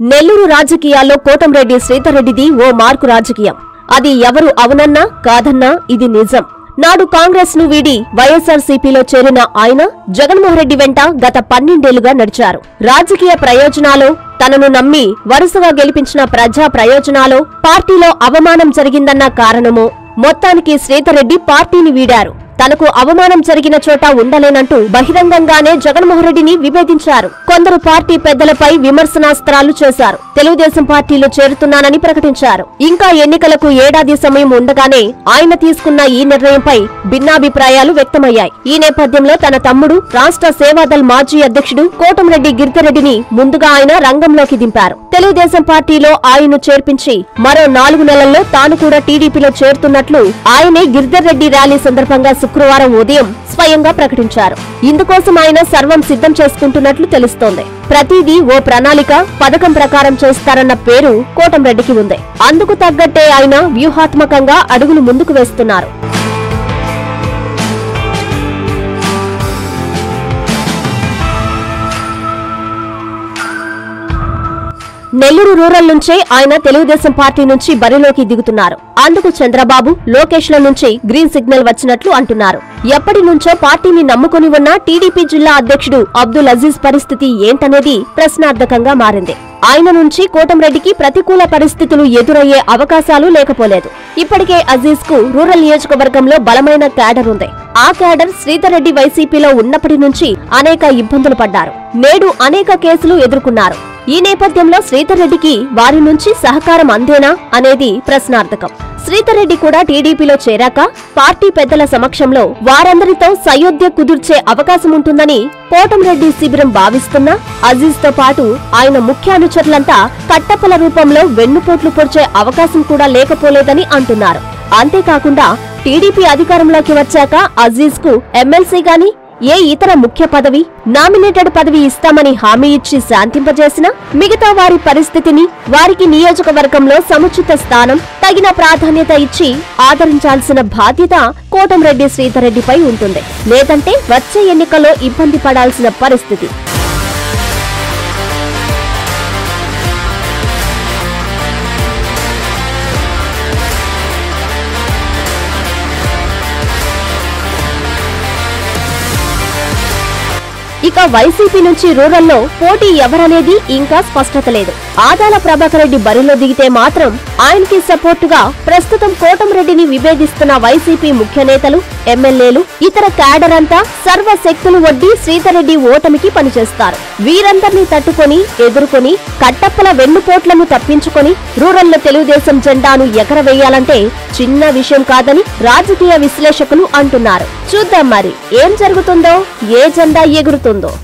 నెల్లూరు రాజకీయాల్లో కోటంరెడ్డి శ్రీధర్రెడ్డిది ఓ మార్కు రాజకీయం అది ఎవరు అవునన్నా కాదన్నా ఇది నిజం నాడు కాంగ్రెస్ ను వీడి వైఎస్ఆర్సీపీలో చేరిన ఆయన జగన్మోహన్ రెడ్డి వెంట గత పన్నెండేళ్లుగా నడిచారు రాజకీయ ప్రయోజనాలు తనను నమ్మి వరుసగా గెలిపించిన ప్రజా ప్రయోజనాలు పార్టీలో అవమానం జరిగిందన్న కారణమో మొత్తానికి శ్రీధర్రెడ్డి పార్టీని వీడారు తనకు అవమానం జరిగిన చోట ఉండలేనంటూ బహిరంగంగానే జగన్మోహన్ రెడ్డిని విభేదించారు కొందరు పార్టీ పెద్దలపై విమర్శనాస్త్రాలు చేశారు తెలుగుదేశం పార్టీలో చేరుతున్నానని ప్రకటించారు ఇంకా ఎన్నికలకు ఏడాది సమయం ఉండగానే ఆయన తీసుకున్న ఈ నిర్ణయంపై భిన్నాభిప్రాయాలు వ్యక్తమయ్యాయి ఈ నేపథ్యంలో తన తమ్ముడు రాష్ట్ర సేవాదల్ మాజీ అధ్యక్షుడు కోటంరెడ్డి గిరిధరెడ్డిని ముందుగా ఆయన రంగంలోకి దింపారు తెలుగుదేశం పార్టీలో ఆయన్ను చేర్పించి మరో నాలుగు నెలల్లో తాను కూడా టీడీపీలో చేరుతున్నట్లు ఆయనే గిరిధర్ రెడ్డి ర్యాలీ సందర్భంగా శుక్రవారం ఉదయం స్వయంగా ప్రకటించారు ఇందుకోసం ఆయన సర్వం సిద్ధం చేసుకుంటున్నట్లు తెలుస్తోంది ప్రతిదీ ఓ ప్రణాళిక పథకం ప్రకారం చేస్తారన్న పేరు కోటంరెడ్డికి ఉంది అందుకు తగ్గట్టే ఆయన వ్యూహాత్మకంగా అడుగులు ముందుకు వేస్తున్నారు నెల్లూరు రూరల్ నుంచే ఆయన తెలుగుదేశం పార్టీ నుంచి బరిలోకి దిగుతున్నారు అందుకు చంద్రబాబు లోకేష్ ల నుంచి గ్రీన్ సిగ్నల్ వచ్చినట్లు అంటున్నారు ఎప్పటి నుంచో పార్టీని నమ్ముకుని ఉన్న టీడీపీ జిల్లా అధ్యక్షుడు అబ్దుల్ అజీజ్ పరిస్థితి ఏంటనేది ప్రశ్నార్థకంగా మారింది ఆయన నుంచి కోటంరెడ్డికి ప్రతికూల పరిస్థితులు ఎదురయ్యే అవకాశాలు లేకపోలేదు ఇప్పటికే అజీజ్ కు రూరల్ నియోజకవర్గంలో బలమైన క్యాడర్ ఉంది ఆ క్యాడర్ శ్రీధర్ రెడ్డి వైసీపీలో ఉన్నప్పటి నుంచి అనేక ఇబ్బందులు పడ్డారు నేడు అనేక కేసులు ఎదుర్కొన్నారు ఈ నేపథ్యంలో శ్రీధర్ రెడ్డికి వారి నుంచి సహకారం అందేనా అనేది ప్రశ్నార్థకం శ్రీధర్ రెడ్డి కూడా టీడీపీలో చేరాక పార్టీ పెద్దల సమక్షంలో వారందరితో సయోధ్య కుదుర్చే అవకాశం ఉంటుందని కోటంరెడ్డి శిబిరం భావిస్తున్నా అజీజ్ తో పాటు ఆయన ముఖ్య అనుచరులంతా కట్టప్పల రూపంలో వెన్నుపోట్లు పొడిచే అవకాశం కూడా లేకపోలేదని అంటున్నారు అంతేకాకుండా టీడీపీ అధికారంలోకి వచ్చాక అజీజ్ కు ఎమ్మెల్సీ గాని ఏ ఇతర ముఖ్య పదవి నామినేటెడ్ పదవి ఇస్తామని హామీ ఇచ్చి శాంతింపజేసిన మిగతా వారి పరిస్థితిని వారికి నియోజకవర్గంలో సముచిత స్థానం తగిన ప్రాధాన్యత ఇచ్చి ఆదరించాల్సిన బాధ్యత కోటంరెడ్డి శ్రీధర్రెడ్డిపై ఉంటుంది లేదంటే వచ్చే ఎన్నికల్లో ఇబ్బంది పడాల్సిన పరిస్థితి ఇక వైసీపీ నుంచి రూరల్లో పోటీ ఎవరనేది ఇంకా స్పష్టత లేదు ఆదాల ప్రభాకర్ రెడ్డి బరిలో దిగితే మాత్రం ఆయనకి సపోర్టుగా ప్రస్తుతం కోటంరెడ్డిని విభేదిస్తున్న వైసీపీ ముఖ్య నేతలు ఎమ్మెల్యేలు ఇతర క్యాడర్ అంతా సర్వ శక్తులు వడ్డీ శ్రీధర్రెడ్డి ఓటమికి పనిచేస్తారు వీరందర్నీ తట్టుకొని ఎదుర్కొని కట్టప్పల వెన్నుపోట్లను తప్పించుకొని రూరల్లో తెలుగుదేశం జెండాను ఎగరవేయాలంటే చిన్న విషయం కాదని రాజకీయ విశ్లేషకులు అంటున్నారు చూద్దాం మరి ఏం జరుగుతుందో ఏ జెండా ఎగురుతుందో